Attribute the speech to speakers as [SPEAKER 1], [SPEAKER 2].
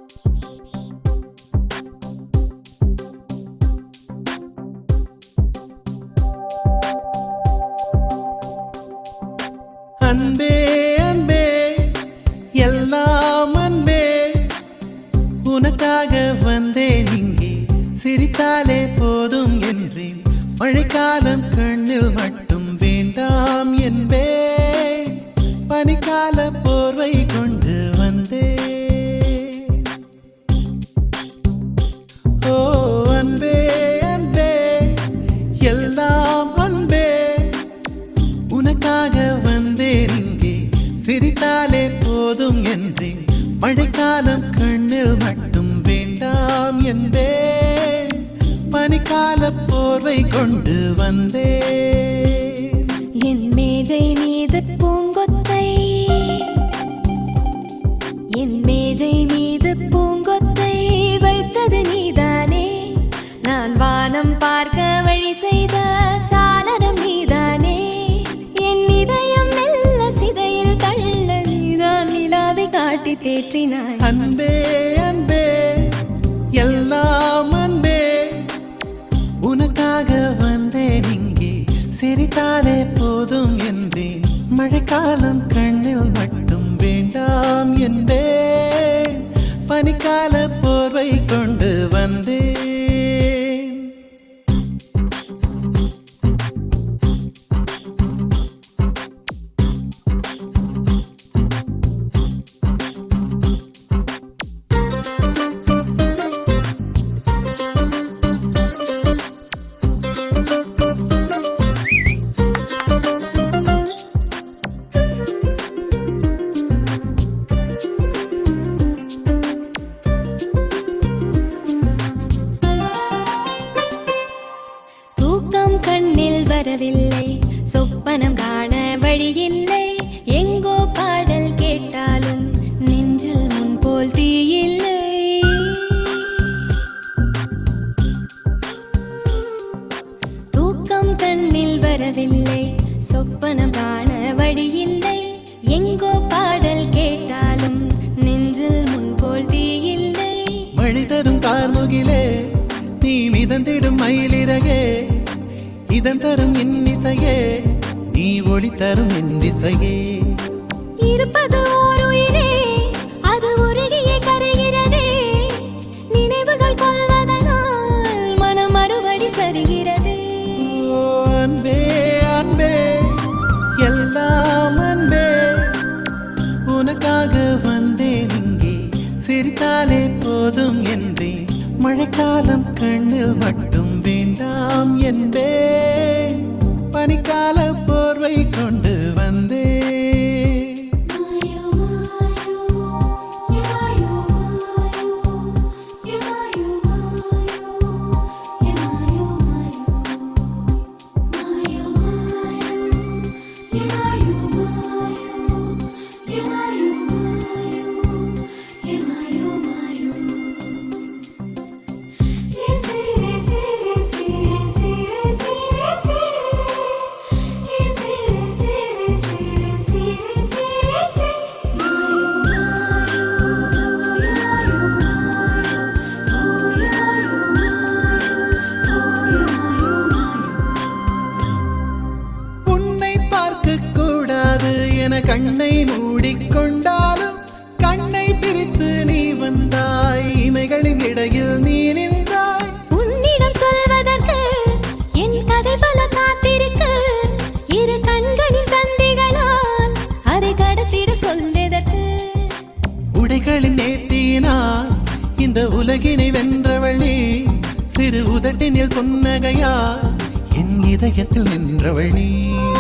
[SPEAKER 1] அன்பே அன்பே எல்லாம் அன்பே உனக்காக வந்தேன் இங்கே சிரித்தாலே போதும் என்றேன் மழைக்காலம் கண்ணில் மட்டும் வேண்டாம் என்பே பனிக்கால போர்வை கொண்டு வந்தேன் ஓ அன்பே அன்பே எல்லாம் அன்பே உனக்காக வந்தேன் இங்கே சிரித்தாலே போதும் என்றேன் மழைக்காலம் கண்ணில் மட்டும் வேண்டாம் என்பேன் பனிக்கால போர்வை கொண்டு வந்தேன்
[SPEAKER 2] என் மேஜை மீது பூங்கொத்தை என் மேஜை மீது பூங்கொத்தை வைத்தது நீதானே நான் வானம் பார்க்க வழி செய்த சாளரம் நீதானே என் இதயம் மெல்ல சிதையில் தள்ள நீதான் நிலாவை காட்டி தேற்றினாய்
[SPEAKER 1] அன்பே அன்பே எல்லாம் அன்பே உனக்காக வந்தேன் இங்கே சிரித்தாலே போதும் என்றேன் மழைக்காலம் கண்ணில் மட்டும் வேண்டாம் என்பேன் பனிக்கால போர்வை கொண்டு வந்தேன்
[SPEAKER 2] தூக்கம் கண்ணில் வரவில்லை சொப்பனம் காண வழியில்லை எங்கோ பாடல் கேட்டாலும் நெஞ்சில் முன்போல் தீயில்லை தூக்கம் கண்ணில் வரவில்லை சொப்பனம் காண வழியில்லை எங்கோ பாடல் கேட்டாலும் நெஞ்சில் முன்போல் தீயில்லை
[SPEAKER 1] மழை தரும் கார்முகிலே நீ மிதந்திடும் மயிலிறகே இதம் தரும் இன்னிசையே நீ ஒளி தரும் இன்னிசையே
[SPEAKER 2] இருப்பது ஓர் உயிரே அது உருகியே கரைகிறதே நினைவுகள் கொள்வதனால் மனம் மறுபடி சரிகிறது
[SPEAKER 1] ஓ அன்பே அன்பே எல்லாம் அன்பே உனக்காக வந்தேன் இங்கே சிரித்தாலே போதும் என்றேன் மழைக்காலம் கண்ணில் மட்டும் வேண்டாம் என்பேன் பனிக்கால போர்வை கொண்டு வந்தேன் உன்னை பார்க்க கூடாது என கண்ணை மூடிக்கொண்டாலும் கண்ணை பிரித்து நீ வந்தாய் இமைகளின் இடையில் நீ நின்றாய்
[SPEAKER 2] உன்னிடம் சொல்வதற்கு என் கதை பல காத்திருக்கு இரு கண்களின் தந்திகளால் அதை கடத்திட சொல்வதற்கு
[SPEAKER 1] உடைகளின் நேர்த்தியினால் இந்த உலகினை வென்றவள் நீ சிறு உதட்டினில் புன்னகையா என் இதயத்தில் நின்றவள் நீ